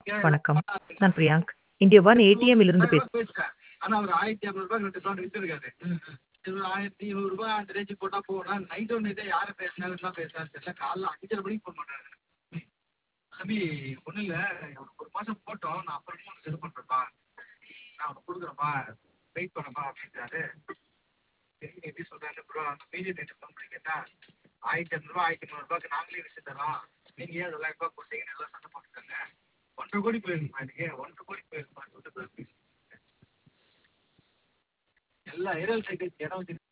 வணக்கம். நான் பிரியாங்க். India one ஏடிஎம்மில் இருந்து பேசுறேன். பேசுறேன். ஆனா அவரு ரூ. 1500 2 சவுண்ட் வித்திருக்காரு. இது ரூ. 1200 அந்த ரேஞ்சுக்கு போட்டா போகும். நைட் ஒன் நைட்டே யார பேசினாருலாம் பேசினாரு தெரியல. காலைல 5:30 மணிக்கு ஃபோன் பண்றாரு. தம்பி ஒண்ணும் இல்ல. ஒரு மாசம் போட்டோம். நான் அப்புறமா உனக்கு இது பண்றேன்ப்பா. நான் உனக்கு குடுக்குறேன்ப்பா. வெயிட் பண்ணுப்பா அப்படின்றாரு. சரி எப்படி சொல்றாரு ப்ரோ அந்த மீடியட் ரேட் ஃபோன் பண்ணி கேட்டா ரூ. 1500 1300 நாங்களே வித்து தரோம். நீங்க ஏன் தொள்ளாயிரம் ரூபாய் கொடுத்தீங்கன்னு எல்லாம் சண்டை போட்டுருக்காங்க. ஒன்றரை கோடி போயிருக்குமா எனக்கு ஒன்றரை கோடி போயிருக்குமான்னு சொல்லிட்டு பேசிட்டு எல்லா ஏரியல் சைக்கிள் இடம் வச்சு